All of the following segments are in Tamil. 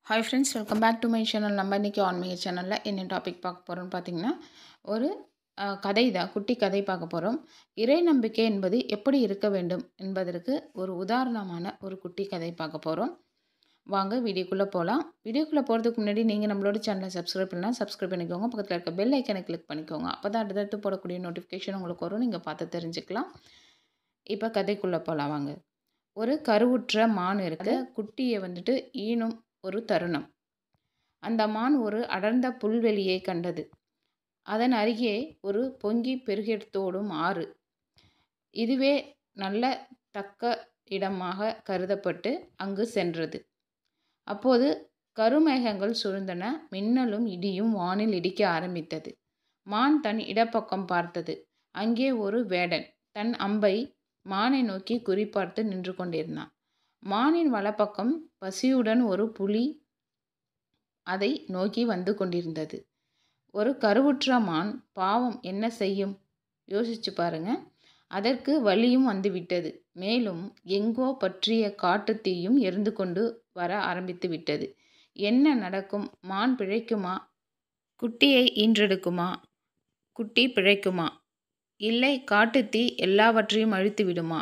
hi friends welcome back to my channel நம்ம இன்றைக்கி ஆன்மீக சேனலில் என்ன டாபிக் பார்க்க போகிறோம்னு பார்த்தீங்கன்னா ஒரு அஹ், கதை தான் குட்டி கதை பார்க்க போகிறோம் இறை நம்பிக்கை என்பது எப்படி இருக்க வேண்டும் என்பதற்கு ஒரு உதாரணமான ஒரு குட்டி கதை பார்க்க போகிறோம் வாங்க வீடியோக்குள்ளே போகலாம் வீடியோக்குள்ளே போகிறதுக்கு முன்னாடி நீங்கள் நம்மளோட சேனலை சப்ஸ்கிரைப் பண்ணலாம் சப்ஸ்கிரைப் பண்ணிக்கோங்க பக்கத்தில் இருக்க பெல் ஐக்கனை கிளிக் பண்ணிக்கோங்க அப்போ தான் அடுத்தடுத்து போடக்கூடிய நோட்டிஃபிகேஷன் உங்களுக்கு வரும் நீங்கள் பார்த்து தெரிஞ்சுக்கலாம் இப்போ கதைக்குள்ளே போகலாம் வாங்க ஒரு கருவுற்ற மான் இருக்கு குட்டியை வந்துட்டு ஈனும் ஒரு தருணம் அந்த மான் ஒரு அடர்ந்த புல்வெளியை கண்டது அதன் அருகே ஒரு பொங்கி பெருகெடுத்தோடும் ஆறு இதுவே நல்ல தக்க இடமாக கருதப்பட்டு அங்கு சென்றது அப்போது கருமேகங்கள் சுழ்ந்தன மின்னலும் இடியும் வானில் இடிக்க ஆரம்பித்தது மான் தன் இடப்பக்கம் பார்த்தது அங்கே ஒரு வேடன் தன் அம்பை மானை நோக்கி குறிபார்த்து நின்று கொண்டிருந்தான் மானின் வலப்பக்கம் பசியுடன் ஒரு புலி அதை நோக்கி வந்து கொண்டிருந்தது ஒரு கருவுற்ற மான் பாவம் என்ன செய்யும் யோசிச்சு பாருங்க அதற்கு வலியும் வந்துவிட்டது மேலும் எங்கோ பற்றிய காட்டுத் தீயும் எரிந்து கொண்டு வர ஆரம்பித்து விட்டது என்ன நடக்கும் மான் பிழைக்குமா குட்டியை ஈன்றெடுக்குமா குட்டி பிழைக்குமா இல்லை காட்டுத்தீ எல்லாவற்றையும் அழித்து விடுமா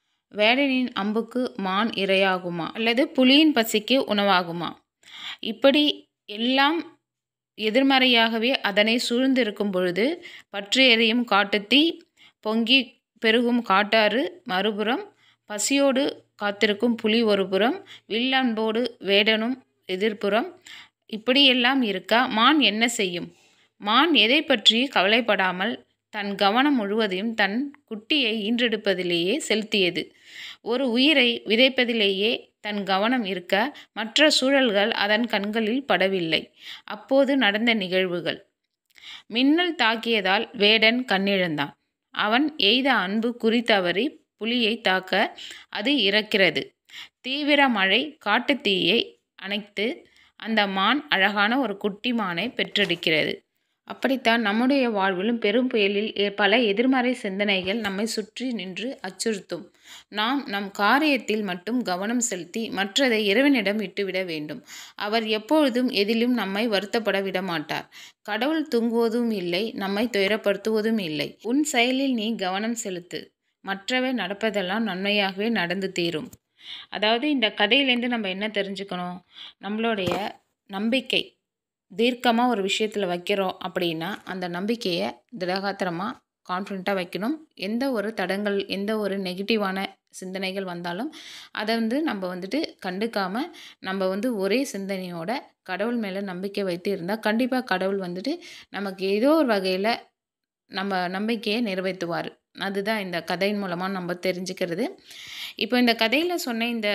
வேடனின் அம்புக்கு மான் இரையாகுமா அல்லது புலியின் பசிக்கு உணவாகுமா இப்படி எல்லாம் எதிர்மறையாகவே அதனை சூழ்ந்திருக்கும் பொழுது பற்றி எறியும் காட்டுத்தீ பொங்கி பெருகும் காட்டாறு மறுபுறம் பசியோடு காத்திருக்கும் புலி ஒரு புறம் வில்லன்போடு வேடனும் எதிர்ப்புறம் இப்படியெல்லாம் இருக்க மான் என்ன செய்யும் மான் எதை பற்றி கவலைப்படாமல் தன் கவனம் முழுவதையும் தன் குட்டியை ஈன்றெடுப்பதிலேயே செலுத்தியது ஒரு உயிரை விதைப்பதிலேயே தன் கவனம் இருக்க மற்ற சூழல்கள் அதன் கண்களில் படவில்லை அப்போது நடந்த நிகழ்வுகள் மின்னல் தாக்கியதால் வேடன் கண்ணிழந்தான் அவன் எய்த அன்பு குறி தவறி புலியை தாக்க அது இறக்கிறது தீவிர மழை காட்டுத்தீயை அணைத்து அந்த மான் அழகான ஒரு குட்டி மானை பெற்றெடுக்கிறது அப்படித்தான் நம்முடைய வாழ்விலும் பெரும் புயலில் எ- பல எதிர்மறை சிந்தனைகள் நம்மை சுற்றி நின்று அச்சுறுத்தும் நாம் நம் காரியத்தில் மட்டும் கவனம் செலுத்தி மற்றதை இறைவனிடம் விட்டுவிட வேண்டும் அவர் எப்பொழுதும் எதிலும் நம்மை வருத்தப்பட விட மாட்டார் கடவுள் தூங்குவதும் இல்லை நம்மை துயரப்படுத்துவதும் இல்லை உன் செயலில் நீ கவனம் செலுத்து மற்றவை நடப்பதெல்லாம் நன்மையாகவே நடந்து தீரும் அதாவது இந்த கதையிலேருந்து நம்ம என்ன தெரிஞ்சுக்கணும் நம்மளுடைய நம்பிக்கை தீர்க்கமாக ஒரு விஷயத்தில் வைக்கிறோம் அப்படின்னா அந்த நம்பிக்கையை திடகாத்திரமாக கான்ஃபிடண்ட்டாக வைக்கணும் எந்த ஒரு தடங்கள் எந்த ஒரு நெகட்டிவான சிந்தனைகள் வந்தாலும் அதை வந்து நம்ம வந்துட்டு கண்டுக்காமல் நம்ம வந்து ஒரே சிந்தனையோட கடவுள் மேலே நம்பிக்கை வைத்து இருந்தால் கண்டிப்பாக கடவுள் வந்துட்டு நமக்கு ஏதோ ஒரு வகையில் நம்ம நம்பிக்கையை நிறைவேற்றுவார் அதுதான் இந்த கதையின் மூலமாக நம்ம தெரிஞ்சுக்கிறது இப்போ இந்த கதையில் சொன்ன இந்த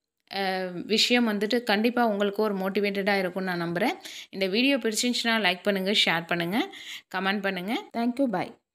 அஹ், விஷயம் வந்துட்டு கண்டிப்பாக உங்களுக்கு ஒரு மோட்டிவேட்டடாக இருக்கும்னு நான் நம்புகிறேன் இந்த வீடியோ பிடிச்சிருந்துச்சுன்னா லைக் பண்ணுங்கள் ஷேர் பண்ணுங்கள் கமெண்ட் பண்ணுங்கள் தேங்க்யூ பாய்